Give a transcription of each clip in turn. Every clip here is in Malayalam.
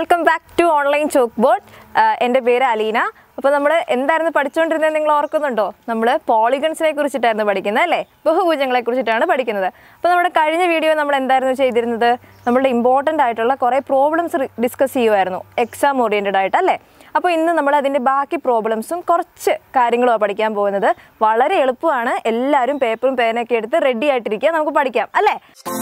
welcome back to online chalk board എൻ്റെ പേര് അലീന അപ്പോൾ നമ്മൾ എന്തായിരുന്നു പഠിച്ചുകൊണ്ടിരുന്നത് നിങ്ങൾ ഓർക്കുന്നുണ്ടോ നമ്മൾ പോളിഗൺസിനെ കുറിച്ചിട്ടായിരുന്നു പഠിക്കുന്നത് അല്ലേ ബഹുഭുജങ്ങളെ കുറിച്ചിട്ടാണ് പഠിക്കുന്നത് അപ്പോൾ നമ്മുടെ കഴിഞ്ഞ വീഡിയോ നമ്മൾ എന്തായിരുന്നു ചെയ്തിരുന്നത് നമ്മളുടെ ഇമ്പോർട്ടൻ്റ് ആയിട്ടുള്ള കുറേ പ്രോബ്ലംസ് ഡിസ്കസ് ചെയ്യുമായിരുന്നു എക്സാം ഓറിയൻറ്റഡ് ആയിട്ട് അല്ലേ അപ്പോൾ ഇന്ന് നമ്മൾ അതിൻ്റെ ബാക്കി പ്രോബ്ലംസും കുറച്ച് കാര്യങ്ങളുമാണ് പഠിക്കാൻ പോകുന്നത് വളരെ എളുപ്പമാണ് എല്ലാവരും പേപ്പറും പേനൊക്കെ എടുത്ത് റെഡി ആയിട്ടിരിക്കുക നമുക്ക് പഠിക്കാം അല്ലേ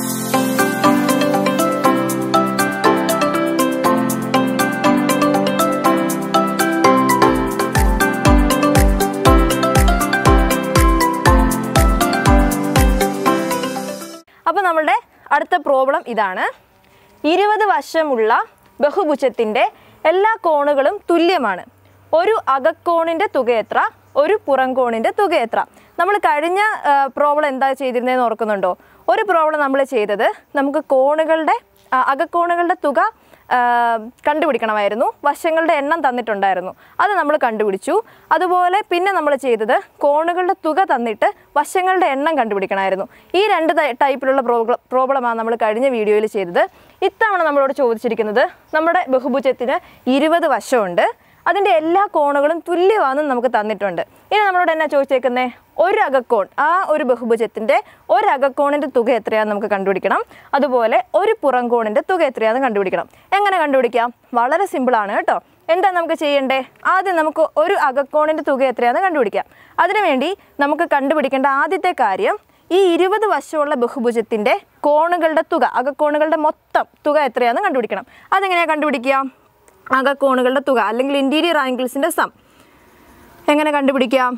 അപ്പോൾ നമ്മളുടെ അടുത്ത പ്രോബ്ലം ഇതാണ് ഇരുപത് വശമുള്ള ബഹുഭുജത്തിൻ്റെ എല്ലാ കോണുകളും തുല്യമാണ് ഒരു അകക്കോണിൻ്റെ തുക എത്ര ഒരു പുറംകോണിൻ്റെ തുക എത്ര നമ്മൾ കഴിഞ്ഞ പ്രോബ്ലം എന്താ ചെയ്തിരുന്നതെന്ന് ഓർക്കുന്നുണ്ടോ ഒരു പ്രോബ്ലം നമ്മൾ ചെയ്തത് നമുക്ക് കോണുകളുടെ ആ, അകക്കോണുകളുടെ തുക ആ, കണ്ടുപിടിക്കണമായിരുന്നു വശങ്ങളുടെ എണ്ണം തന്നിട്ടുണ്ടായിരുന്നു അത് നമ്മൾ കണ്ടുപിടിച്ചു അതുപോലെ പിന്നെ നമ്മൾ ചെയ്തത് കോണുകളുടെ തുക തന്നിട്ട് വശങ്ങളുടെ എണ്ണം കണ്ടുപിടിക്കണമായിരുന്നു ഈ രണ്ട് ടൈ- ടൈപ്പിലുള്ള പ്രോബ്ലം പ്രോബ്ലമാണ് നമ്മൾ കഴിഞ്ഞ വീഡിയോയിൽ ചെയ്തത് ഇത്തവണ നമ്മളോട് ചോദിച്ചിരിക്കുന്നത് നമ്മുടെ ബഹുഭുജത്തിന് ഇരുപത് വശമുണ്ട് അതിൻ്റെ എല്ലാ കോണുകളും തുല്യമാണെന്ന് നമുക്ക് തന്നിട്ടുണ്ട് ഇനി നമ്മളോട് എന്നാ ചോദിച്ചേക്കുന്നേ ഒരു അകക്കോൺ ആ ഒരു ബഹുഭുജത്തിൻ്റെ ഒരു അകക്കോണിൻ്റെ തുക എത്രയാണെന്ന് നമുക്ക് കണ്ടുപിടിക്കണം അതുപോലെ ഒരു പുറംകോണിൻ്റെ തുക എത്രയാണെന്ന് കണ്ടുപിടിക്കണം എങ്ങനെ കണ്ടുപിടിക്കാം വളരെ സിമ്പിളാണ് കേട്ടോ എന്താ നമുക്ക് ചെയ്യണ്ടേ ആദ്യം നമുക്ക് ഒരു അകക്കോണിൻ്റെ തുക എത്രയാണെന്ന് കണ്ടുപിടിക്കാം അതിനുവേണ്ടി നമുക്ക് കണ്ടുപിടിക്കേണ്ട ആദ്യത്തെ കാര്യം ഈ ഇരുപത് വശമുള്ള ബഹുഭുജത്തിൻ്റെ കോണുകളുടെ തുക അകക്കോണുകളുടെ മൊത്തം തുക എത്രയാണെന്ന് കണ്ടുപിടിക്കണം അതെങ്ങനെയാണ് കണ്ടുപിടിക്കുക അകക്കോണുകളുടെ തുക അല്ലെങ്കിൽ ഇൻറ്റീരിയർ ആംഗിൾസിൻ്റെ സം എങ്ങനെ കണ്ടുപിടിക്കാം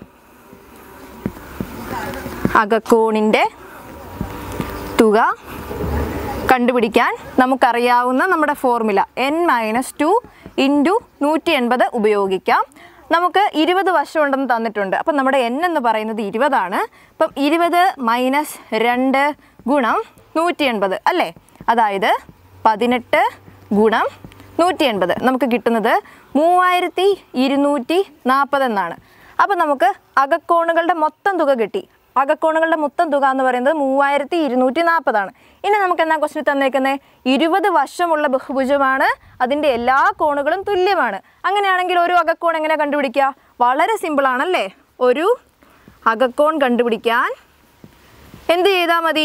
അകക്കോണിൻ്റെ തുക കണ്ടുപിടിക്കാൻ നമുക്കറിയാവുന്ന നമ്മുടെ formula n minus two into നൂറ്റി എൺപത് ഉപയോഗിക്കാം നമുക്ക് ഇരുപത് വശമുണ്ടെന്ന് തന്നിട്ടുണ്ട് അപ്പം നമ്മുടെ എൻ എന്ന് പറയുന്നത് ഇരുപതാണ് അപ്പം ഇരുപത് മൈനസ് രണ്ട് ഗുണം നൂറ്റി എൺപത് അല്ലേ അതായത് പതിനെട്ട് ഗുണം നൂറ്റി എൺപത് നമുക്ക് കിട്ടുന്നത് മൂവായിരത്തി ഇരുന്നൂറ്റി നാൽപ്പത് എന്നാണ് അപ്പോൾ നമുക്ക് അകക്കോണുകളുടെ മൊത്തം തുക കിട്ടി അകക്കോണുകളുടെ മൊത്തം തുക എന്ന് പറയുന്നത് മൂവായിരത്തി ഇരുന്നൂറ്റി നാൽപ്പതാണ് ഇനി നമുക്ക് എന്നാ ക്വസ്റ്റ്യൻ തന്നേക്കുന്നത് ഇരുപത് വശമുള്ള ബഹുഭുജമാണ് അതിൻ്റെ എല്ലാ കോണുകളും തുല്യമാണ് അങ്ങനെയാണെങ്കിൽ ഒരു അകക്കോൺ എങ്ങനെ കണ്ടുപിടിക്കുക വളരെ സിമ്പിളാണല്ലേ ഒരു അകക്കോൺ കണ്ടുപിടിക്കാൻ എന്ത് ചെയ്താൽ മതി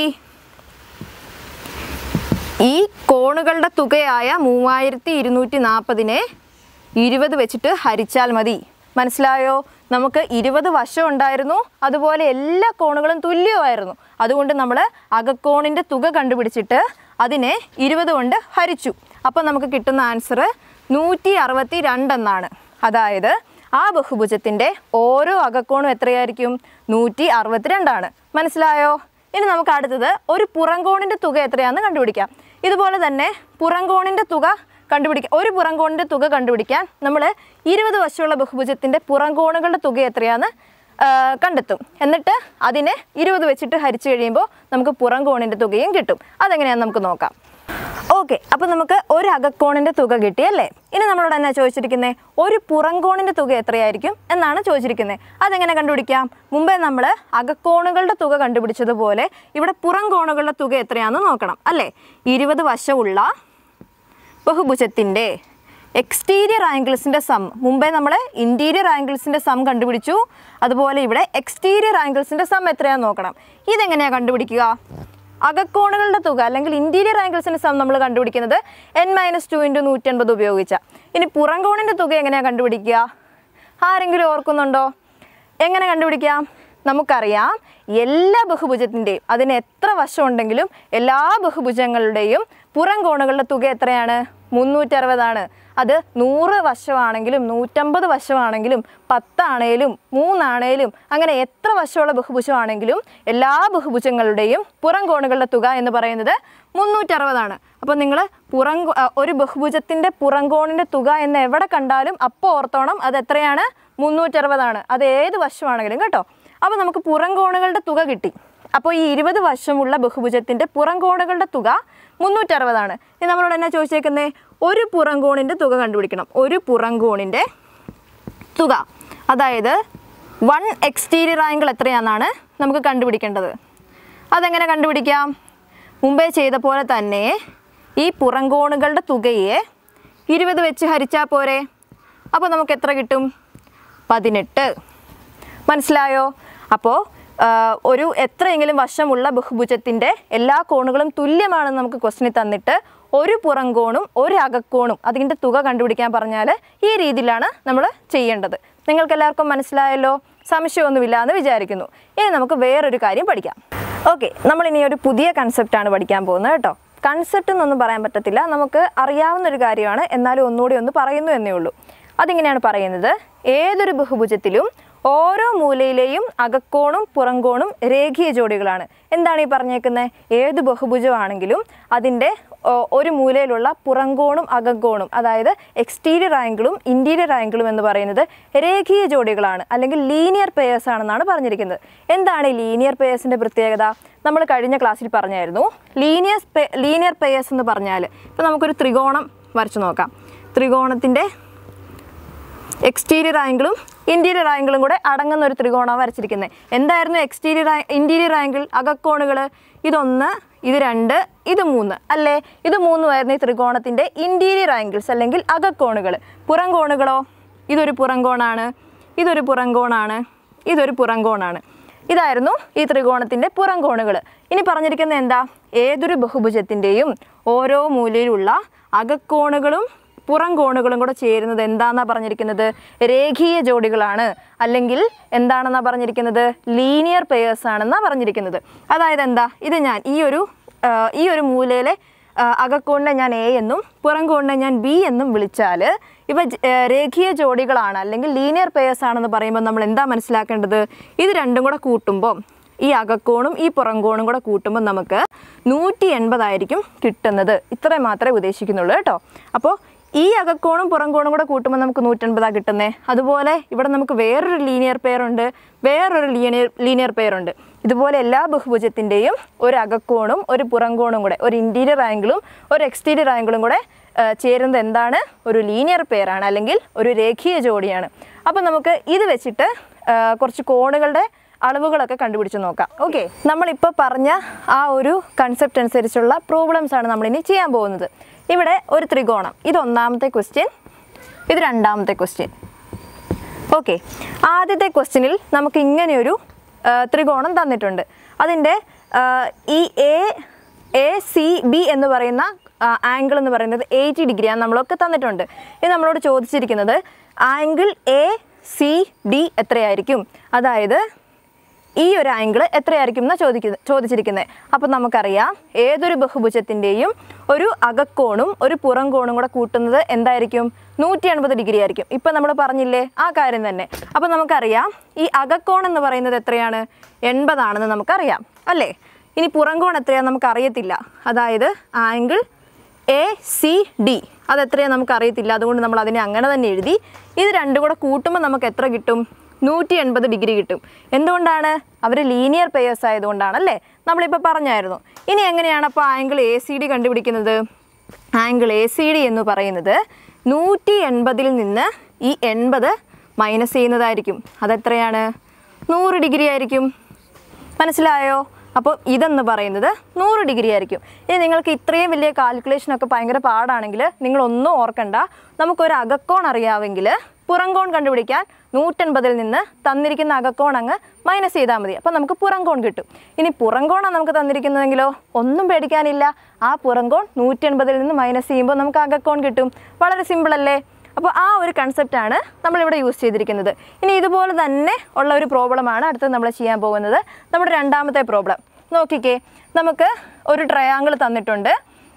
ഈ കോണുകളുടെ തുകയായ മൂവായിരത്തി ഇരുന്നൂറ്റി നാൽപ്പതിനെ ഇരുപത് വെച്ചിട്ട് ഹരിച്ചാൽ മതി മനസ്സിലായോ നമുക്ക് ഇരുപത് വശം ഉണ്ടായിരുന്നു അതുപോലെ എല്ലാ കോണുകളും തുല്യമായിരുന്നു അതുകൊണ്ട് നമ്മൾ അകക്കോണിൻ്റെ തുക കണ്ടുപിടിച്ചിട്ട് അതിനെ ഇരുപത് കൊണ്ട് ഹരിച്ചു അപ്പം നമുക്ക് കിട്ടുന്ന ആൻസർ നൂറ്റി അറുപത്തി രണ്ടെന്നാണ് അതായത് ആ ബഹുഭുജത്തിൻ്റെ ഓരോ അകക്കോണും എത്രയായിരിക്കും നൂറ്റി അറുപത്തിരണ്ടാണ് മനസ്സിലായോ ഇനി നമുക്ക് അടുത്തത് ഒരു പുറംകോണിൻ്റെ തുക എത്രയാണെന്ന് കണ്ടുപിടിക്കാം ഇതുപോലെ തന്നെ പുറംകോണിൻ്റെ തുക കണ്ടുപിടിക്കാൻ ഒരു പുറംകോണിൻ്റെ തുക കണ്ടുപിടിക്കാൻ നമ്മൾ ഇരുപത് വശമുള്ള ബഹുഭുജത്തിൻ്റെ പുറംകോണുകളുടെ തുക എത്രയാണെന്ന് ആ, കണ്ടെത്തും എന്നിട്ട് അതിനെ ഇരുപത് വെച്ചിട്ട് ഹരിച്ചു കഴിയുമ്പോൾ നമുക്ക് പുറംകോണിൻ്റെ തുകയും കിട്ടും അതെങ്ങനെയാണെന്ന് നമുക്ക് നോക്കാം ഓക്കെ അപ്പോൾ നമുക്ക് ഒരു അകക്കോണിൻ്റെ തുക കിട്ടിയല്ലേ ഇനി നമ്മളോട് എന്നാ ചോദിച്ചിരിക്കുന്നത് ഒരു പുറംകോണിൻ്റെ തുക എത്രയായിരിക്കും എന്നാണ് ചോദിച്ചിരിക്കുന്നത് അതെങ്ങനെ കണ്ടുപിടിക്കാം മുമ്പേ നമ്മൾ അകക്കോണുകളുടെ തുക കണ്ടുപിടിച്ചതുപോലെ ഇവിടെ പുറംകോണുകളുടെ തുക എത്രയാണെന്ന് നോക്കണം അല്ലേ ഇരുപത് വശമുള്ള ബഹുഭുജത്തിൻ്റെ എക്സ്റ്റീരിയർ ആംഗിൾസിൻ്റെ സം മുമ്പേ നമ്മൾ ഇൻറ്റീരിയർ ആംഗിൾസിൻ്റെ സം കണ്ടുപിടിച്ചു അതുപോലെ ഇവിടെ എക്സ്റ്റീരിയർ ആംഗിൾസിൻ്റെ സം എത്രയാണെന്ന് നോക്കണം ഇതെങ്ങനെയാണ് കണ്ടുപിടിക്കുക അകക്കോണുകളുടെ തുക അല്ലെങ്കിൽ ഇൻറ്റീരിയർ ആംഗിൾസിൻ്റെ സം നമ്മൾ കണ്ടുപിടിക്കുന്നത് എൻ മൈനസ് ടു ഇൻറ്റു നൂറ്റൻപത് ഉപയോഗിച്ച ഇനി പുറംകോണിൻ്റെ തുക എങ്ങനെയാണ് കണ്ടുപിടിക്കുക ആരെങ്കിലും ഓർക്കുന്നുണ്ടോ എങ്ങനെ കണ്ടുപിടിക്കാം നമുക്കറിയാം എല്ലാ ബഹുഭുജത്തിൻ്റെയും അതിന് എത്ര വശം ഉണ്ടെങ്കിലും എല്ലാ ബഹുഭുജങ്ങളുടെയും പുറം കോണുകളുടെ തുക എത്രയാണ് മുന്നൂറ്ററുപതാണ് അത് നൂറ് വശമാണെങ്കിലും നൂറ്റമ്പത് വശമാണെങ്കിലും പത്താണേലും മൂന്നാണേലും അങ്ങനെ എത്ര വശമുള്ള ബഹുഭുജമാണെങ്കിലും എല്ലാ ബഹുഭുജങ്ങളുടെയും പുറം കോണുകളുടെ തുക എന്ന് പറയുന്നത് മുന്നൂറ്ററുപതാണ് അപ്പോൾ നിങ്ങൾ പുറം കോ- ആ, ഒരു ബഹുഭുജത്തിൻ്റെ പുറംകോണിൻ്റെ തുക എന്ന് എവിടെ കണ്ടാലും അപ്പോൾ ഓർത്തോണം അത് എത്രയാണ് മുന്നൂറ്ററുപതാണ് അത് ഏത് വശമാണെങ്കിലും കേട്ടോ അപ്പോൾ നമുക്ക് പുറംകോണുകളുടെ തുക കിട്ടി അപ്പോൾ ഈ ഇരുപത് വശമുള്ള ബഹുഭുജത്തിൻ്റെ പുറംകോണുകളുടെ തുക മുന്നൂറ്ററുപതാണ് ഇനി നമ്മളോട് എന്നാ ചോദിച്ചേക്കുന്നത് ഒരു പുറംകോണിൻ്റെ തുക കണ്ടുപിടിക്കണം ഒരു പുറംകോണിൻ്റെ തുക അതായത് വൺ എക്സ്റ്റീരിയർ ആംഗിൾ എത്രയാണെന്നാണ് നമുക്ക് കണ്ടുപിടിക്കേണ്ടത് അതെങ്ങനെ കണ്ടുപിടിക്കാം മുമ്പേ ചെയ്ത പോലെ തന്നെ ഈ പുറംകോണുകളുടെ തുകയെ ഇരുപത് വെച്ച് ഹരിച്ചാൽ പോരെ അപ്പോൾ നമുക്ക് എത്ര കിട്ടും പതിനെട്ട് മനസ്സിലായോ അപ്പോൾ ഒരു എത്രയെങ്കിലും വശമുള്ള ബഹുഭുജത്തിൻ്റെ എല്ലാ കോണുകളും തുല്യമാണെന്ന് നമുക്ക് ക്വസ്റ്റിനിൽ തന്നിട്ട് ഒരു പുറംകോണും ഒരു അകക്കോണും അതിൻ്റെ തുക കണ്ടുപിടിക്കാൻ പറഞ്ഞാൽ ഈ രീതിയിലാണ് നമ്മൾ ചെയ്യേണ്ടത് നിങ്ങൾക്ക് എല്ലാവർക്കും മനസ്സിലായല്ലോ സംശയമൊന്നുമില്ല എന്ന് വിചാരിക്കുന്നു ഇനി നമുക്ക് വേറൊരു കാര്യം പഠിക്കാം ഓക്കെ നമ്മൾ ഇനി ഒരു പുതിയ കൺസെപ്റ്റാണ് പഠിക്കാൻ പോകുന്നത് കേട്ടോ കൺസെപ്റ്റ് എന്നൊന്നും പറയാൻ പറ്റത്തില്ല നമുക്ക് അറിയാവുന്ന ഒരു കാര്യമാണ് എന്നാലും ഒന്നുകൂടി ഒന്ന് പറയുന്നു എന്നേ ഉള്ളൂ അതിങ്ങനെയാണ് പറയുന്നത് ഏതൊരു ബഹുഭുജത്തിലും ഓരോ മൂലയിലെയും അകക്കോണും പുറംകോണും രേഖീയ ജോഡികളാണ് എന്താണ് ഈ പറഞ്ഞേക്കുന്നത് ഏത് ബഹുഭുജമാണെങ്കിലും അതിൻ്റെ ഓ, ഒരു മൂലയിലുള്ള പുറംകോണും അകക്കോണും അതായത് എക്സ്റ്റീരിയർ ആംഗിളും ഇൻറ്റീരിയർ ആംഗിളും എന്ന് പറയുന്നത് രേഖീയ ജോഡികളാണ് അല്ലെങ്കിൽ ലീനിയർ പെയേഴ്സ് ആണെന്നാണ് പറഞ്ഞിരിക്കുന്നത് എന്താണ് ഈ ലീനിയർ പെയേഴ്സിൻ്റെ പ്രത്യേകത നമ്മൾ കഴിഞ്ഞ ക്ലാസ്സിൽ പറഞ്ഞായിരുന്നു ലീനിയർ ലീനിയർ പെയേഴ്സ് എന്ന് പറഞ്ഞാൽ ഇപ്പോൾ നമുക്കൊരു ത്രികോണം വരച്ചു നോക്കാം ത്രികോണത്തിൻ്റെ എക്സ്റ്റീരിയർ ആംഗിളും ഇൻറ്റീരിയർ ആംഗിളും കൂടെ അടങ്ങുന്ന ഒരു ത്രികോണമാണ് വരച്ചിരിക്കുന്നത് എന്തായിരുന്നു എക്സ്റ്റീരിയർ ഇൻറ്റീരിയർ ആംഗിൾ അകക്കോണുകൾ ഇതൊന്ന് ഇത് രണ്ട് ഇത് മൂന്ന് അല്ലേ ഇത് മൂന്നുമായിരുന്നു ഈ ത്രികോണത്തിൻ്റെ ഇൻറ്റീരിയർ ആംഗിൾസ് അല്ലെങ്കിൽ അകക്കോണുകൾ പുറം കോണുകളോ ഇതൊരു പുറം കോണാണ് ഇതൊരു പുറം കോണാണ് ഇതൊരു പുറം കോണാണ് ഇതായിരുന്നു ഈ ത്രികോണത്തിൻ്റെ പുറം കോണുകൾ ഇനി പറഞ്ഞിരിക്കുന്നത് എന്താ ഏതൊരു ബഹുഭുജത്തിൻ്റെയും ഓരോ മൂലയിലുള്ള അകക്കോണുകളും പുറം കോണുകളും കൂടെ ചേരുന്നത് എന്താണെന്നാ പറഞ്ഞിരിക്കുന്നത് രേഖീയ ജോഡികളാണ് അല്ലെങ്കിൽ എന്താണെന്നാ പറഞ്ഞിരിക്കുന്നത് ലീനിയർ പെയേഴ്സ് ആണെന്നാ പറഞ്ഞിരിക്കുന്നത് അതായത് എന്താ ഇത് ഞാൻ ഈ ഒരു ആ, ഈ ഒരു മൂലയിലെ ആ, അകക്കോണിനെ ഞാൻ എ എന്നും പുറം കോണിനെ ഞാൻ ബി എന്നും വിളിച്ചാൽ ഇവ ജ- ഏ, രേഖീയ ജോഡികളാണ് അല്ലെങ്കിൽ ലീനിയർ പെയേഴ്സ് ആണെന്ന് പറയുമ്പോൾ നമ്മൾ എന്താ മനസ്സിലാക്കേണ്ടത് ഇത് രണ്ടും കൂടെ കൂട്ടുമ്പോൾ ഈ അകക്കോണും ഈ പുറംകോണും കൂടെ കൂട്ടുമ്പോൾ നമുക്ക് നൂറ്റി എൺപതായിരിക്കും കിട്ടുന്നത് ഇത്രയും മാത്രമേ ഉദ്ദേശിക്കുന്നുള്ളൂ കേട്ടോ അപ്പോൾ ഈ അകക്കോണും പുറംകോണും കൂടെ കൂട്ടുമ്പോൾ നമുക്ക് നൂറ്റൻപതാണ് കിട്ടുന്നത് അതുപോലെ ഇവിടെ നമുക്ക് വേറൊരു ലീനിയർ പെയർ ഉണ്ട് വേറൊരു ലീനിയർ ലീനിയർ പെയർ ഉണ്ട് ഇതുപോലെ എല്ലാ ബഹുഭുജത്തിൻ്റെയും ഒരു അകക്കോണും ഒരു പുറംകോണും കൂടെ ഒരു ഇൻറ്റീരിയർ ആംഗിളും ഒരു എക്സ്റ്റീരിയർ ആംഗിളും കൂടെ ആ, ചേരുന്നത് എന്താണ് ഒരു ലീനിയർ പെയറാണ് അല്ലെങ്കിൽ ഒരു രേഖീയ ജോഡിയാണ് അപ്പോൾ നമുക്ക് ഇത് വെച്ചിട്ട് ആ, കുറച്ച് കോണുകളുടെ അളവുകളൊക്കെ കണ്ടുപിടിച്ച് നോക്കാം ഓക്കെ നമ്മളിപ്പോൾ പറഞ്ഞ ആ ഒരു കൺസെപ്റ്റ് അനുസരിച്ചുള്ള പ്രോബ്ലംസ് ആണ് നമ്മളിനി ചെയ്യാൻ പോകുന്നത് ഇവിടെ ഒരു ത്രികോണം ഇത് ഒന്നാമത്തെ ക്വസ്റ്റ്യൻ ഇത് രണ്ടാമത്തെ ക്വസ്റ്റ്യൻ ഓക്കെ ആദ്യത്തെ ക്വസ്റ്റ്യനിൽ നമുക്ക് ഇങ്ങനെയൊരു ആ, ത്രികോണം തന്നിട്ടുണ്ട് അതിൻ്റെ ആ, ഈ എ എ സി ബി എന്ന് പറയുന്ന ആംഗിൾ എന്ന് പറയുന്നത് എയ്റ്റി ഡിഗ്രിയാണ് നമ്മളൊക്കെ തന്നിട്ടുണ്ട് ഇത് നമ്മളോട് ചോദിച്ചിരിക്കുന്നത് ആംഗിൾ എ സി ഡി എത്രയായിരിക്കും അതായത് ഈ ഒരു ആംഗിൾ എത്രയായിരിക്കും എന്നാണ് ചോദിക്കുന്നത് ചോദിച്ചിരിക്കുന്നത് അപ്പം നമുക്കറിയാം ഏതൊരു ബഹുഭുജത്തിൻ്റെയും ഒരു അകക്കോണും ഒരു പുറം കോണും കൂടെ കൂട്ടുന്നത് എന്തായിരിക്കും നൂറ്റി എൺപത് ഡിഗ്രി ആയിരിക്കും ഇപ്പം നമ്മൾ പറഞ്ഞില്ലേ ആ കാര്യം തന്നെ അപ്പം നമുക്കറിയാം ഈ അകക്കോൺ എന്ന് പറയുന്നത് എത്രയാണ് എൺപതാണെന്ന് നമുക്കറിയാം അല്ലേ ഇനി പുറംകോൺ എത്രയാണെന്ന് നമുക്കറിയത്തില്ല അതായത് ആംഗിൾ എ സി ഡി അതെത്രയാണ് നമുക്കറിയത്തില്ല അതുകൊണ്ട് നമ്മൾ അതിനെ അങ്ങനെ തന്നെ എഴുതി ഇത് രണ്ടും കൂടെ കൂട്ടുമ്പോൾ നമുക്ക് എത്ര കിട്ടും നൂറ്റി എൺപത് ഡിഗ്രി കിട്ടും എന്തുകൊണ്ടാണ് അവർ ലീനിയർ പെയേഴ്സ് ആയതുകൊണ്ടാണ് അല്ലേ നമ്മളിപ്പോൾ പറഞ്ഞായിരുന്നു ഇനി എങ്ങനെയാണ് അപ്പോൾ ആംഗിൾ എ സി ഡി കണ്ടുപിടിക്കുന്നത് ആംഗിൾ എ സി ഡി എന്ന് പറയുന്നത് നൂറ്റി എൺപതിൽ നിന്ന് ഈ എൺപത് മൈനസ് ചെയ്യുന്നതായിരിക്കും അതെത്രയാണ് നൂറ് ഡിഗ്രി ആയിരിക്കും മനസ്സിലായോ അപ്പോൾ ഇതെന്ന് പറയുന്നത് നൂറ് ഡിഗ്രി ആയിരിക്കും ഇനി നിങ്ങൾക്ക് ഇത്രയും വലിയ കാൽക്കുലേഷനൊക്കെ ഭയങ്കര പാടാണെങ്കിൽ നിങ്ങളൊന്നും ഓർക്കണ്ട നമുക്കൊരു അകക്കോൺ അറിയാമെങ്കിൽ പുറംകോൺ കണ്ടുപിടിക്കാൻ നൂറ്റൻപതിൽ നിന്ന് തന്നിരിക്കുന്ന അകക്കോൺ അങ്ങ് മൈനസ് ചെയ്താൽ മതി അപ്പോൾ നമുക്ക് പുറംകോൺ കിട്ടും ഇനി പുറംകോണാണ് നമുക്ക് തന്നിരിക്കുന്നതെങ്കിലോ ഒന്നും പേടിക്കാനില്ല ആ പുറംകോൺ നൂറ്റൻപതിൽ നിന്ന് മൈനസ് ചെയ്യുമ്പോൾ നമുക്ക് അകക്കോൺ കിട്ടും വളരെ സിമ്പിൾ അല്ലേ അപ്പോൾ ആ ഒരു കൺസെപ്റ്റാണ് നമ്മളിവിടെ യൂസ് ചെയ്തിരിക്കുന്നത് ഇനി ഇതുപോലെ തന്നെ ഉള്ള ഒരു പ്രോബ്ലമാണ് അടുത്തത് നമ്മൾ ചെയ്യാൻ പോകുന്നത് നമ്മുടെ രണ്ടാമത്തെ പ്രോബ്ലം നോക്കിക്കേ നമുക്ക് ഒരു ട്രയാങ്കിൾ തന്നിട്ടുണ്ട്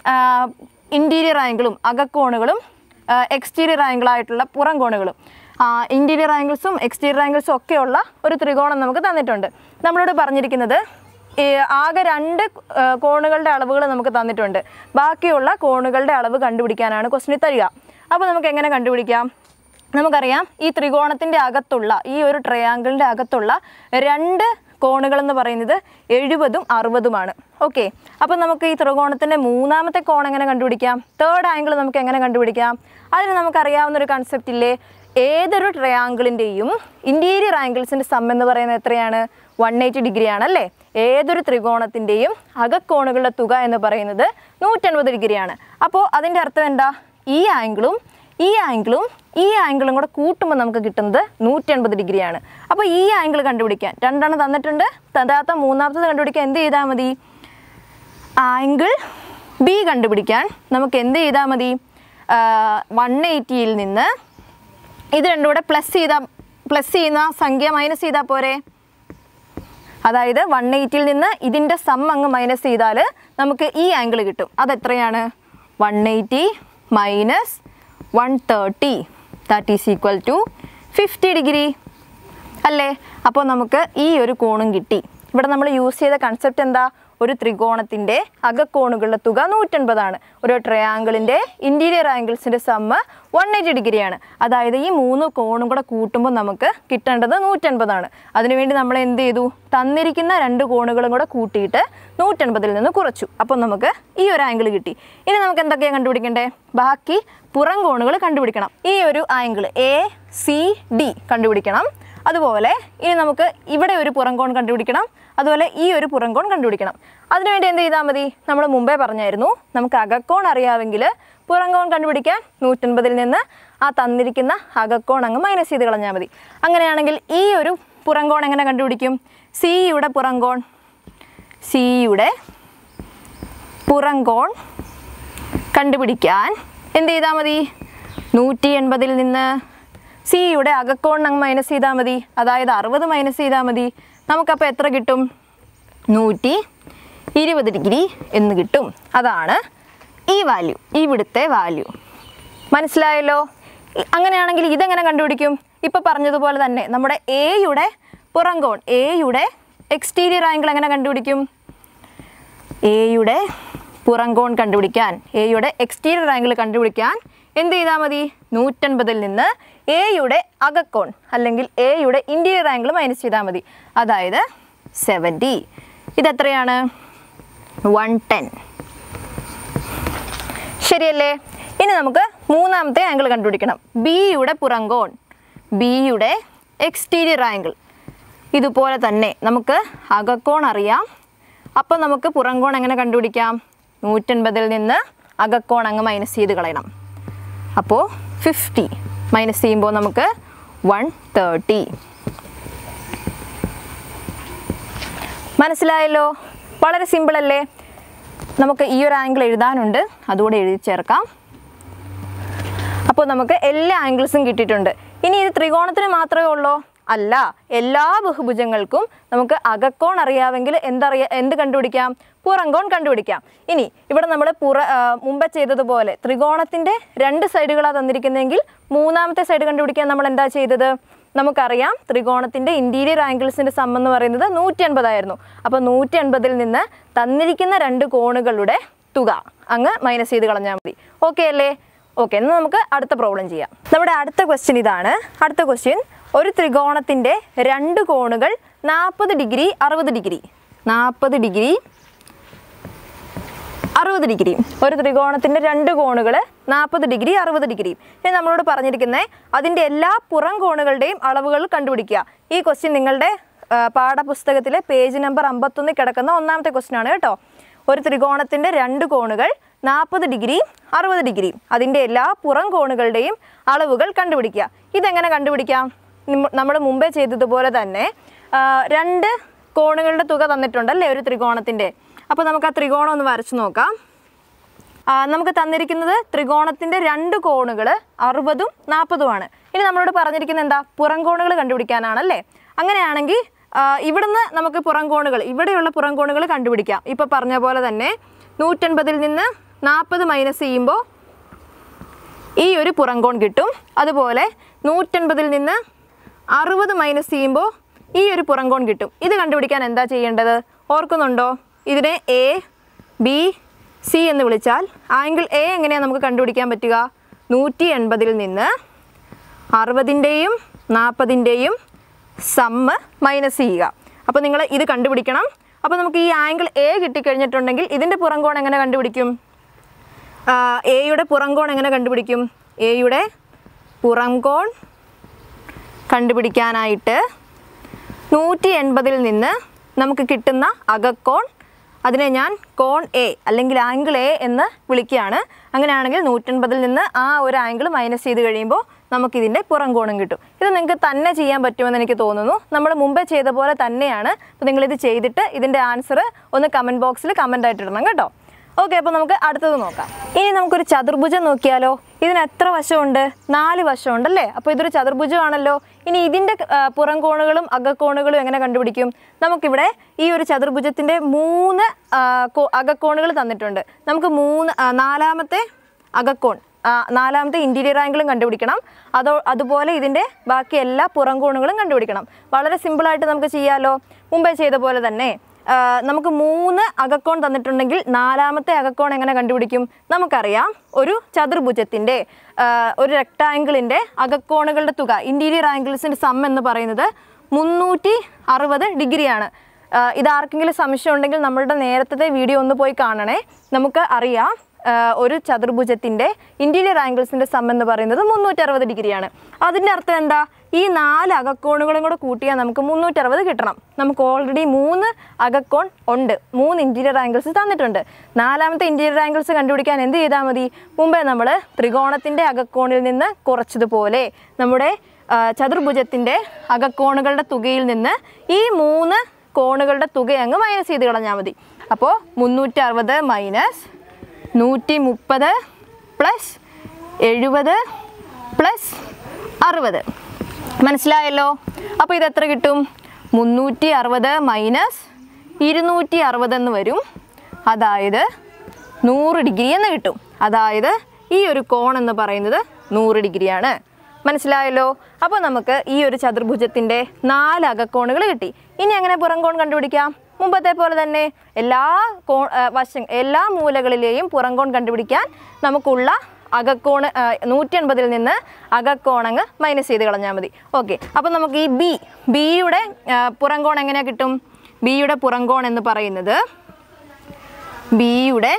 ഇൻറ്റീരിയർ ആംഗിളും അകക്കോണുകളും എക്സ്റ്റീരിയർ ആംഗിളായിട്ടുള്ള പുറം കോണുകളും ഇൻറ്റീരിയർ ആംഗിൾസും എക്സ്റ്റീരിയർ ആംഗിൾസും ഒക്കെയുള്ള ഒരു ത്രികോണം നമുക്ക് തന്നിട്ടുണ്ട് നമ്മളോട് പറഞ്ഞിരിക്കുന്നത് ഈ ആകെ രണ്ട് ആ, കോണുകളുടെ അളവുകൾ നമുക്ക് തന്നിട്ടുണ്ട് ബാക്കിയുള്ള കോണുകളുടെ അളവ് കണ്ടുപിടിക്കാനാണ് ക്വസ്റ്റിനിൽ തരിക അപ്പോൾ നമുക്ക് എങ്ങനെ കണ്ടുപിടിക്കാം നമുക്കറിയാം ഈ ത്രികോണത്തിൻ്റെ അകത്തുള്ള ഈ ഒരു ട്രയാങ്കിളിൻ്റെ അകത്തുള്ള രണ്ട് കോണുകൾ എന്ന് പറയുന്നത് എഴുപതും അറുപതുമാണ് ഓക്കെ അപ്പം നമുക്ക് ഈ ത്രികോണത്തിൻ്റെ മൂന്നാമത്തെ കോൺ എങ്ങനെ കണ്ടുപിടിക്കാം തേർഡ് ആംഗിൾ നമുക്ക് എങ്ങനെ കണ്ടുപിടിക്കാം അതിന് നമുക്കറിയാവുന്ന ഒരു കൺസെപ്റ്റ് ഇല്ലേ ഏതൊരു ട്രയാങ്കിളിൻ്റെയും ഇൻറ്റീരിയർ ആംഗിൾസിൻ്റെ സം എന്ന് പറയുന്നത് എത്രയാണ് വൺ എയ്റ്റി ഡിഗ്രി ആണല്ലേ ഏതൊരു ത്രികോണത്തിൻ്റെയും അകക്കോണുകളുടെ തുക എന്ന് പറയുന്നത് നൂറ്റൻപത് ഡിഗ്രിയാണ് അപ്പോൾ അതിൻ്റെ അർത്ഥം എന്താ ഈ ആംഗിളും ഈ ആംഗിളും ഈ ആംഗിളും കൂടെ കൂട്ടുമ്പോൾ നമുക്ക് കിട്ടുന്നത് നൂറ്റി എൺപത് ഡിഗ്രിയാണ് അപ്പോൾ ഈ ആംഗിൾ കണ്ടുപിടിക്കാൻ രണ്ടെണ്ണം തന്നിട്ടുണ്ട് തരാത്ത മൂന്നാമത്തത് കണ്ടുപിടിക്കാൻ എന്ത് ചെയ്താൽ മതി ആംഗിൾ ബി കണ്ടുപിടിക്കാൻ നമുക്ക് എന്ത് ചെയ്താൽ മതി വൺ എയ്റ്റിയിൽ നിന്ന് ഇത് രണ്ടും കൂടെ പ്ലസ് ചെയ്താൽ പ്ലസ് ചെയ്യുന്ന സംഖ്യ മൈനസ് ചെയ്താൽ പോരെ അതായത് വൺ എയ്റ്റിയിൽ നിന്ന് ഇതിൻ്റെ സം അങ്ങ് മൈനസ് ചെയ്താൽ നമുക്ക് ഈ ആംഗിൾ കിട്ടും അതെത്രയാണ് one eighty minus one thirty that is equal to fifty degree അല്ലേ അപ്പോൾ നമുക്ക് ഈ ഒരു കോണും കിട്ടി ഇവിടെ നമ്മൾ യൂസ് ചെയ്ത കൺസെപ്റ്റ് എന്താ ഒരു ത്രികോണത്തിൻ്റെ അകക്കോണുകളുടെ തുക നൂറ്റൻപതാണ് ഒരു ട്രയാങ്കിളിൻ്റെ ഇൻറ്റീരിയർ ആംഗിൾസിൻ്റെ സമ്മ് വൺ എയ്റ്റി ഡിഗ്രിയാണ് അതായത് ഈ മൂന്ന് കോണും കൂടെ കൂട്ടുമ്പോൾ നമുക്ക് കിട്ടേണ്ടത് നൂറ്റൻപതാണ് അതിനുവേണ്ടി നമ്മൾ എന്ത് ചെയ്തു തന്നിരിക്കുന്ന രണ്ട് കോണുകളും കൂടെ കൂട്ടിയിട്ട് നൂറ്റൻപതിൽ നിന്ന് കുറച്ചു അപ്പോൾ നമുക്ക് ഈ ഒരു ആംഗിൾ കിട്ടി ഇനി നമുക്ക് എന്തൊക്കെയാണ് കണ്ടുപിടിക്കേണ്ടേ ബാക്കി പുറം കോണുകൾ കണ്ടുപിടിക്കണം ഈ ഒരു ആംഗിൾ എ സി ഡി കണ്ടുപിടിക്കണം അതുപോലെ ഇനി നമുക്ക് ഇവിടെ ഒരു പുറംകോൺ കണ്ടുപിടിക്കണം അതുപോലെ ഈ ഒരു പുറംകോൺ കണ്ടുപിടിക്കണം അതിനുവേണ്ടി എന്ത് ചെയ്താൽ മതി നമ്മൾ മുമ്പേ പറഞ്ഞായിരുന്നു നമുക്ക് അകക്കോൺ അറിയാമെങ്കിൽ പുറംകോൺ കണ്ടുപിടിക്കാൻ നൂറ്റൻപതിൽ നിന്ന് ആ തന്നിരിക്കുന്ന അകക്കോൺ അങ്ങ് മൈനസ് ചെയ്ത് കളഞ്ഞാൽ മതി അങ്ങനെയാണെങ്കിൽ ഈ ഒരു പുറംകോൺ എങ്ങനെ കണ്ടുപിടിക്കും സിയുടെ പുറംകോൺ സിയുടെ പുറംകോൺ കണ്ടുപിടിക്കാൻ എന്ത് ചെയ്താൽ മതി നൂറ്റി എൺപതിൽ നിന്ന് സിയുടെ അകക്കോൺ അങ്ങ് മൈനസ് ചെയ്താൽ മതി അതായത് അറുപത് മൈനസ് ചെയ്താൽ മതി നമുക്കപ്പോൾ എത്ര കിട്ടും നൂറ്റി ഇരുപത് ഡിഗ്രി എന്ന് കിട്ടും അതാണ് ഈ വാല്യൂ ഇവിടുത്തെ വാല്യൂ മനസ്സിലായല്ലോ ഇ- അങ്ങനെയാണെങ്കിൽ ഇതെങ്ങനെ കണ്ടുപിടിക്കും ഇപ്പോൾ പറഞ്ഞതുപോലെ തന്നെ നമ്മുടെ എയുടെ പുറംകോൺ എയുടെ എക്സ്റ്റീരിയർ ആംഗിൾ എങ്ങനെ കണ്ടുപിടിക്കും എയുടെ പുറംകോൺ കണ്ടുപിടിക്കാൻ എയുടെ എക്സ്റ്റീരിയർ ആംഗിൾ കണ്ടുപിടിക്കാൻ എന്ത് ചെയ്താൽ മതി നൂറ്റൻപതിൽ നിന്ന് എയുടെ അകക്കോൺ അല്ലെങ്കിൽ എയുടെ ഇൻറ്റീരിയർ ആംഗിൾ മൈനസ് ചെയ്താൽ മതി അതായത് സെവൻറ്റി ഇതെത്രയാണ് വൺ ടെൻ ശരിയല്ലേ ഇനി നമുക്ക് മൂന്നാമത്തെ ആംഗിൾ കണ്ടുപിടിക്കണം ബിയുടെ പുറംകോൺ ബിയുടെ എക്സ്റ്റീരിയർ ആംഗിൾ ഇതുപോലെ തന്നെ നമുക്ക് അകക്കോൺ അറിയാം അപ്പോൾ നമുക്ക് പുറംകോൺ എങ്ങനെ കണ്ടുപിടിക്കാം നൂറ്റൻപതിൽ നിന്ന് അകക്കോൺ അങ്ങ് മൈനസ് ചെയ്ത് കളയണം അപ്പോൾ ഫിഫ്റ്റി മൈനസ് ചെയ്യുമ്പോൾ നമുക്ക് വൺ തേർട്ടി മനസ്സിലായല്ലോ വളരെ സിമ്പിൾ അല്ലേ നമുക്ക് ഈ ഒരു ആംഗിൾ എഴുതാനുണ്ട് അതുകൂടെ എഴുതി ചേർക്കാം അപ്പോൾ നമുക്ക് എല്ലാ ആംഗിൾസും കിട്ടിയിട്ടുണ്ട് ഇനി ഇത് ത്രികോണത്തിന് മാത്രമേ ഉള്ളൂ അല്ല എല്ലാ ബഹുഭുജങ്ങൾക്കും നമുക്ക് അകക്കോൺ അറിയാമെങ്കിൽ എന്തറിയാ എന്ത് കണ്ടുപിടിക്കാം പുറംകോൺ കണ്ടുപിടിക്കാം ഇനി ഇവിടെ നമ്മൾ പുറ ആ, മുമ്പ് ചെയ്തതുപോലെ ത്രികോണത്തിൻ്റെ രണ്ട് സൈഡുകളാണ് തന്നിരിക്കുന്നതെങ്കിൽ മൂന്നാമത്തെ സൈഡ് കണ്ടുപിടിക്കാൻ നമ്മൾ എന്താ ചെയ്തത് നമുക്കറിയാം ത്രികോണത്തിൻ്റെ ഇൻറ്റീരിയർ ആംഗിൾസിൻ്റെ സം എന്ന് പറയുന്നത് നൂറ്റി അൻപതായിരുന്നു അപ്പോൾ നൂറ്റി അൻപതിൽ നിന്ന് തന്നിരിക്കുന്ന രണ്ട് കോണുകളുടെ തുക അങ്ങ് മൈനസ് ചെയ്ത് കളഞ്ഞാൽ മതി ഓക്കെ അല്ലേ ഓക്കെ എന്നാൽ നമുക്ക് അടുത്ത പ്രോബ്ലം ചെയ്യാം നമ്മുടെ അടുത്ത ക്വസ്റ്റ്യൻ ഇതാണ് അടുത്ത ക്വസ്റ്റ്യൻ ഒരു ത്രികോണത്തിൻ്റെ രണ്ട് കോണുകൾ നാൽപ്പത് ഡിഗ്രി അറുപത് ഡിഗ്രി നാൽപ്പത് ഡിഗ്രി അറുപത് ഡിഗ്രി ഒരു ത്രികോണത്തിൻ്റെ രണ്ട് കോണുകൾ നാൽപ്പത് ഡിഗ്രി അറുപത് ഡിഗ്രി ഇനി നമ്മളോട് പറഞ്ഞിരിക്കുന്നത് അതിൻ്റെ എല്ലാ പുറം കോണുകളുടെയും അളവുകൾ കണ്ടുപിടിക്കുക ഈ ക്വസ്റ്റ്യൻ നിങ്ങളുടെ ആ, പാഠപുസ്തകത്തിലെ പേജ് നമ്പർ അമ്പത്തൊന്നിൽ കിടക്കുന്ന ഒന്നാമത്തെ ക്വസ്റ്റ്യൻ ആണ് കേട്ടോ ഒരു ത്രികോണത്തിൻ്റെ രണ്ട് കോണുകൾ നാൽപ്പത് ഡിഗ്രി അറുപത് ഡിഗ്രി അതിൻ്റെ എല്ലാ പുറം കോണുകളുടെയും അളവുകൾ കണ്ടുപിടിക്കുക ഇതെങ്ങനെ കണ്ടുപിടിക്കാം നമ്മൾ മുമ്പേ ചെയ്തതുപോലെ തന്നെ ആ, രണ്ട് കോണുകളുടെ തുക തന്നിട്ടുണ്ടല്ലേ ഒരു ത്രികോണത്തിൻ്റെ അപ്പോൾ നമുക്ക് ആ ത്രികോണം ഒന്ന് വരച്ചു നോക്കാം ആ, നമുക്ക് തന്നിരിക്കുന്നത് ത്രികോണത്തിൻ്റെ രണ്ട് കോണുകൾ അറുപതും നാൽപ്പതുമാണ് ഇനി നമ്മളോട് പറഞ്ഞിരിക്കുന്നത് എന്താ പുറം കോണുകൾ കണ്ടുപിടിക്കാനാണല്ലേ അങ്ങനെയാണെങ്കിൽ ആ, ഇവിടുന്ന് നമുക്ക് പുറം കോണുകൾ ഇവിടെയുള്ള പുറം കോണുകൾ കണ്ടുപിടിക്കാം ഇപ്പോൾ പറഞ്ഞ പോലെ തന്നെ നൂറ്റൻപതിൽ നിന്ന് നാൽപ്പത് മൈനസ് ചെയ്യുമ്പോൾ ഈ ഒരു പുറംകോൺ കിട്ടും അതുപോലെ നൂറ്റൻപതിൽ നിന്ന് അറുപത് മൈനസ് ചെയ്യുമ്പോൾ ഈ ഒരു പുറംകോൺ കിട്ടും ഇത് കണ്ടുപിടിക്കാൻ എന്താ ചെയ്യേണ്ടത് ഓർക്കുന്നുണ്ടോ ഇതിനെ എ ബി സി എന്ന് വിളിച്ചാൽ ആംഗിൾ എ എങ്ങനെയാണ് നമുക്ക് കണ്ടുപിടിക്കാൻ പറ്റുക നൂറ്റി എൺപതിൽ നിന്ന് അറുപതിൻ്റെയും നാൽപ്പതിൻ്റെയും സമ്മ് മൈനസ് ചെയ്യുക അപ്പോൾ നിങ്ങൾ ഇത് കണ്ടുപിടിക്കണം അപ്പോൾ നമുക്ക് ഈ ആംഗിൾ എ കിട്ടിക്കഴിഞ്ഞിട്ടുണ്ടെങ്കിൽ ഇതിൻ്റെ പുറംകോൺ എങ്ങനെ കണ്ടുപിടിക്കും ആ, എയുടെ പുറംകോൺ എങ്ങനെ കണ്ടുപിടിക്കും എയുടെ പുറംകോൺ കണ്ടുപിടിക്കാനായിട്ട് നൂറ്റി എൺപതിൽ നിന്ന് നമുക്ക് കിട്ടുന്ന അകക്കോൺ അതിനെ ഞാൻ കോൺ എ അല്ലെങ്കിൽ ആംഗിൾ എ എന്ന് വിളിക്കുകയാണ് അങ്ങനെയാണെങ്കിൽ നൂറ്റൻപതിൽ നിന്ന് ആ ഒരു ആംഗിൾ മൈനസ് ചെയ്ത് കഴിയുമ്പോൾ നമുക്കിതിൻ്റെ പുറം കോണും കിട്ടും ഇത് നിങ്ങൾക്ക് തന്നെ ചെയ്യാൻ പറ്റുമെന്ന് എനിക്ക് തോന്നുന്നു നമ്മൾ മുമ്പേ ചെയ്ത പോലെ തന്നെയാണ് അപ്പോൾ നിങ്ങളിത് ചെയ്തിട്ട് ഇതിൻ്റെ ആൻസർ ഒന്ന് കമൻറ്റ് ബോക്സിൽ കമൻ്റ് ആയിട്ട് ഇടണം കേട്ടോ ഓക്കെ അപ്പോൾ നമുക്ക് അടുത്തത് നോക്കാം ഇനി നമുക്കൊരു ചതുർഭുജം നോക്കിയാലോ ഇതിന് എത്ര വശമുണ്ട് നാല് വശമുണ്ട് അല്ലേ അപ്പോൾ ഇതൊരു ചതുർഭുജമാണല്ലോ ഇനി ഇതിൻ്റെ ആ, പുറം കോണുകളും അകക്കോണുകളും എങ്ങനെ കണ്ടുപിടിക്കും നമുക്കിവിടെ ഈ ഒരു ചതുർഭുജത്തിൻ്റെ മൂന്ന് ആ, കോ- അകക്കോണുകൾ തന്നിട്ടുണ്ട് നമുക്ക് മൂന്ന് ആ, നാലാമത്തെ അകക്കോൺ ആ, നാലാമത്തെ ഇൻറ്റീരിയർ ആംഗിളും കണ്ടുപിടിക്കണം അതോ അതുപോലെ ഇതിൻ്റെ ബാക്കി എല്ലാ പുറം കോണുകളും കണ്ടുപിടിക്കണം വളരെ സിമ്പിളായിട്ട് നമുക്ക് ചെയ്യാമല്ലോ മുമ്പേ ചെയ്ത പോലെ തന്നെ ആ, നമുക്ക് മൂന്ന് അകക്കോൺ തന്നിട്ടുണ്ടെങ്കിൽ നാലാമത്തെ അകക്കോൺ എങ്ങനെ കണ്ടുപിടിക്കും നമുക്കറിയാം ഒരു ചതുർഭുജത്തിൻ്റെ ആ, ഒരു റെക്ടാങ്കിളിൻ്റെ അകക്കോണുകളുടെ തുക ഇൻറ്റീരിയർ ആംഗിൾസിൻ്റെ സം എന്ന് പറയുന്നത് മുന്നൂറ്റി അറുപത് ഡിഗ്രിയാണ് ആ, ഇത് ആർക്കെങ്കിലും സംശയം ഉണ്ടെങ്കിൽ നമ്മളുടെ നേരത്തെ വീഡിയോ ഒന്ന് പോയി കാണണേ നമുക്ക് അറിയാം ആ, ഒരു ചതുർഭുജത്തിൻ്റെ ഇൻറ്റീരിയർ ആംഗിൾസിൻ്റെ സം എന്ന് പറയുന്നത് മുന്നൂറ്ററുപത് ഡിഗ്രിയാണ് അതിൻ്റെ അർത്ഥം എന്താ ഈ നാല് അകക്കോണുകളും കൂടെ കൂട്ടിയാൽ നമുക്ക് മുന്നൂറ്ററുപത് കിട്ടണം നമുക്ക് ഓൾറെഡി മൂന്ന് അകക്കോൺ ഉണ്ട് മൂന്ന് ഇൻറ്റീരിയർ ആംഗിൾസ് തന്നിട്ടുണ്ട് നാലാമത്തെ ഇൻറ്റീരിയർ ആംഗിൾസ് കണ്ടുപിടിക്കാൻ എന്ത് ചെയ്താൽ മതി മുമ്പേ നമ്മൾ ത്രികോണത്തിൻ്റെ അകക്കോണിൽ നിന്ന് കുറച്ചതുപോലെ നമ്മുടെ ആ, ചതുർഭുജത്തിൻ്റെ അകക്കോണുകളുടെ തുകയിൽ നിന്ന് ഈ മൂന്ന് കോണുകളുടെ തുക അങ്ങ് മൈനസ് ചെയ്ത് കളഞ്ഞാൽ മതി അപ്പോൾ മുന്നൂറ്റി അറുപത് മൈനസ് നൂറ്റി മുപ്പത് പ്ലസ് എഴുപത് പ്ലസ് അറുപത് മനസ്സിലായല്ലോ അപ്പോൾ ഇത് എത്ര കിട്ടും മുന്നൂറ്റി അറുപത് മൈനസ് ഇരുന്നൂറ്റി അറുപത് എന്ന് വരും അതായത് നൂറ് ഡിഗ്രി എന്ന് കിട്ടും അതായത് ഈ ഒരു കോൺ എന്ന് പറയുന്നത് നൂറ് ഡിഗ്രിയാണ് മനസ്സിലായല്ലോ അപ്പോൾ നമുക്ക് ഈ ഒരു ചതുർഭുജത്തിൻ്റെ നാല് അകക്കോണുകൾ കിട്ടി ഇനി എങ്ങനെ പുറം കോൺ കണ്ടുപിടിക്കാം മുമ്പത്തെ പോലെ തന്നെ എല്ലാ കോ ആ, വശം എല്ലാ മൂലകളിലെയും പുറം കോൺ കണ്ടുപിടിക്കാൻ നമുക്കുള്ള അകക്കോണ് നൂറ്റി അൻപതിൽ നിന്ന് അകക്കോണങ്ങ് മൈനസ് ചെയ്ത് കളഞ്ഞാൽ മതി ഓക്കെ അപ്പോൾ നമുക്ക് ഈ ബി ബിയുടെ പുറം കോൺ എങ്ങനെയാണ് കിട്ടും ബിയുടെ പുറം കോൺ എന്ന് പറയുന്നത് ബിയുടെ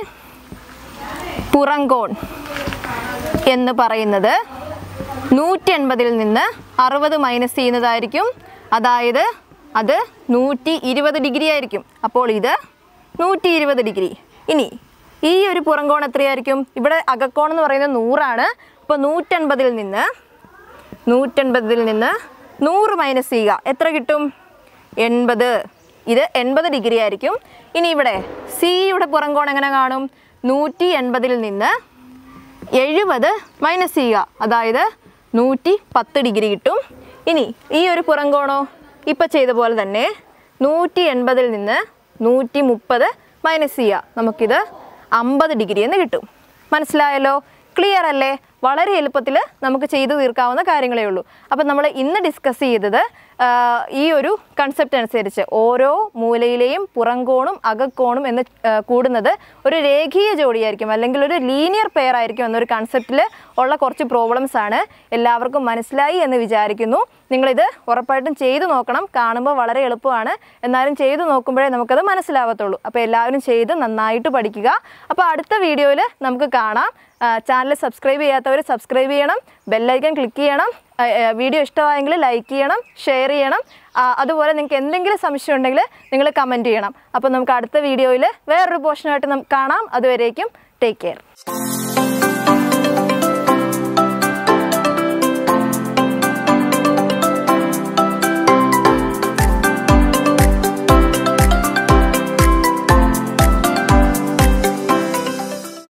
പുറംകോൺ എന്ന് പറയുന്നത് നൂറ്റി എൺപതിൽ നിന്ന് അറുപത് മൈനസ് ചെയ്യുന്നതായിരിക്കും അതായത് അത് നൂറ്റി ഇരുപത് ഡിഗ്രി ആയിരിക്കും അപ്പോൾ ഇത് നൂറ്റി ഇരുപത് ഡിഗ്രി ഇനി ഈ ഒരു പുറംകോൺ എത്രയായിരിക്കും ഇവിടെ അകക്കോൺ എന്ന് പറയുന്നത് നൂറാണ് അപ്പോൾ നൂറ്റൻപതിൽ നിന്ന് നൂറ്റൻപതിൽ നിന്ന് നൂറ് മൈനസ് ചെയ്യുക എത്ര കിട്ടും എൺപത് ഇത് എൺപത് ഡിഗ്രി ആയിരിക്കും ഇനി ഇവിടെ സിയുടെ പുറംകോൺ എങ്ങനെ കാണും നൂറ്റി എൺപതിൽ നിന്ന് എഴുപത് മൈനസ് ചെയ്യുക അതായത് നൂറ്റി പത്ത് ഡിഗ്രി കിട്ടും ഇനി ഈ ഒരു പുറംകോണോ ഇപ്പം ചെയ്ത പോലെ തന്നെ നൂറ്റി എൺപതിൽ നിന്ന് നൂറ്റി മുപ്പത് മൈനസ് ചെയ്യുക നമുക്കിത് അമ്പത് ഡിഗ്രി എന്ന് കിട്ടും മനസ്സിലായല്ലോ ക്ലിയർ അല്ലേ വളരെ എളുപ്പത്തിൽ നമുക്ക് ചെയ്തു തീർക്കാവുന്ന കാര്യങ്ങളേ ഉള്ളൂ അപ്പം നമ്മൾ ഇന്ന് ഡിസ്കസ് ചെയ്തത് ആ, ഈ ഒരു കൺസെപ്റ്റ് അനുസരിച്ച് ഓരോ മൂലയിലെയും പുറംകോണും അകക്കോണും എന്ന് ആ, കൂടുന്നത് ഒരു രേഖീയ ജോഡിയായിരിക്കും അല്ലെങ്കിൽ ഒരു ലീനിയർ പെയർ ആയിരിക്കും എന്നൊരു കൺസെപ്റ്റിൽ ഉള്ള കുറച്ച് പ്രോബ്ലംസ് ആണ് എല്ലാവർക്കും മനസ്സിലായി എന്ന് വിചാരിക്കുന്നു നിങ്ങളിത് ഉറപ്പായിട്ടും ചെയ്തു നോക്കണം കാണുമ്പോൾ വളരെ എളുപ്പമാണ് എന്നാലും ചെയ്തു നോക്കുമ്പോഴേ നമുക്കത് മനസ്സിലാവത്തുള്ളൂ അപ്പോൾ എല്ലാവരും ചെയ്ത് നന്നായിട്ട് പഠിക്കുക അപ്പോൾ അടുത്ത വീഡിയോയിൽ നമുക്ക് കാണാം ചാനൽ സബ്സ്ക്രൈബ് ചെയ്യാത്തവർ സബ്സ്ക്രൈബ് ചെയ്യണം ബെല്ലൈക്കൺ ക്ലിക്ക് ചെയ്യണം ആ, ആ, വീഡിയോ ഇഷ്ടമായെങ്കിൽ ലൈക്ക് ചെയ്യണം ഷെയർ ചെയ്യണം ആ, അതുപോലെ നിങ്ങൾക്ക് എന്തെങ്കിലും സംശയം ഉണ്ടെങ്കിൽ നിങ്ങൾ കമൻറ്റ് ചെയ്യണം അപ്പോൾ നമുക്ക് അടുത്ത വീഡിയോയിൽ വേറൊരു പോർഷനായിട്ട് നമുക്ക് കാണാം അതുവരേക്കും ടേക്ക് കെയർ